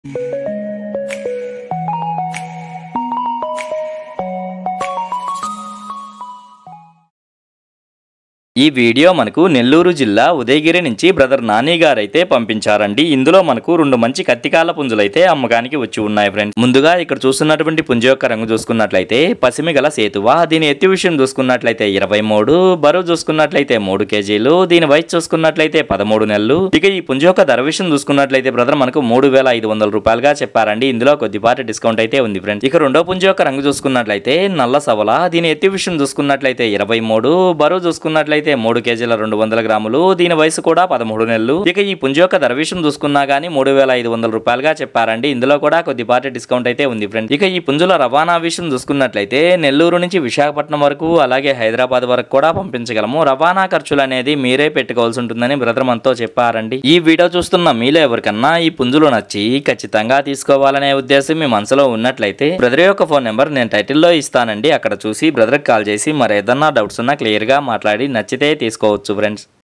ఈ వీడియో మనకు నెల్లూరు జిల్లా ఉదయగిరి నుంచి బ్రదర్ నాని గారు అయితే పంపించారండి ఇందులో మనకు రెండు మంచి కత్తికాల పుంజులు అయితే అమ్మకానికి వచ్చి ఉన్నాయి ఫ్రెండ్స్ ముందుగా ఇక్కడ చూస్తున్నటువంటి పుంజు యొక్క రంగు చూసుకున్నట్లయితే పసిమి గల సేతువ దీని ఎత్తి విషయం చూసుకున్నట్లయితే ఇరవై మూడు బరువు చూసుకున్నట్లయితే మూడు కేజీలు దీని వయసు చూసుకున్నట్లయితే పదమూడు నెలలు ఇక ఈ పుంజు యొక్క ధర విషయం చూసుకున్నట్లయితే బ్రదర్ మనకు మూడు వేల ఐదు వందల రూపాయలుగా చెప్పారండి ఇందులో కొద్దిపాటి డిస్కౌంట్ అయితే ఉంది ఫ్రెండ్స్ ఇక రెండో పుంజు యొక్క రంగు చూసుకున్నట్లయితే నల్ల సవల దీని ఎత్తి విషయం చూసుకున్నట్లయితే ఇరవై మూడు బరువు చూసుకున్నట్లయితే మూడు కేజీల రెండు వందల గ్రాములు దీని వయసు కూడా పదమూడు నెలలు ఇక ఈ పుంజు యొక్క ధర విషయం చూసుకున్నా గానీ మూడు వేల ఐదు వందల రూపాయలుగా చెప్పారండి ఇందులో కూడా కొద్దిపాటి డిస్కౌంట్ అయితే ఉంది ఫ్రెండ్స్ ఇక ఈ పుంజుల రవాణా విషయం చూసుకున్నట్లయితే నెల్లూరు నుంచి విశాఖపట్నం వరకు అలాగే హైదరాబాద్ వరకు కూడా పంపించగలము రవాణా ఖర్చులు అనేది మీరే పెట్టుకోవాల్సి ఉంటుందని బ్రదర్ మనతో చెప్పారండి ఈ వీడియో చూస్తున్న మీలో ఎవరికన్నా ఈ పుంజులు నచ్చి ఖచ్చితంగా తీసుకోవాలనే ఉద్దేశం మీ మనసులో ఉన్నట్లయితే బ్రదర్ యొక్క ఫోన్ నెంబర్ నేను టైటిల్లో ఇస్తానండి అక్కడ చూసి బ్రదర్కి కాల్ చేసి మరి ఏదన్నా డౌట్స్ ఉన్నా క్లియర్గా మాట్లాడి నచ్చితే తీసుకోవచ్చు ఫ్రెండ్స్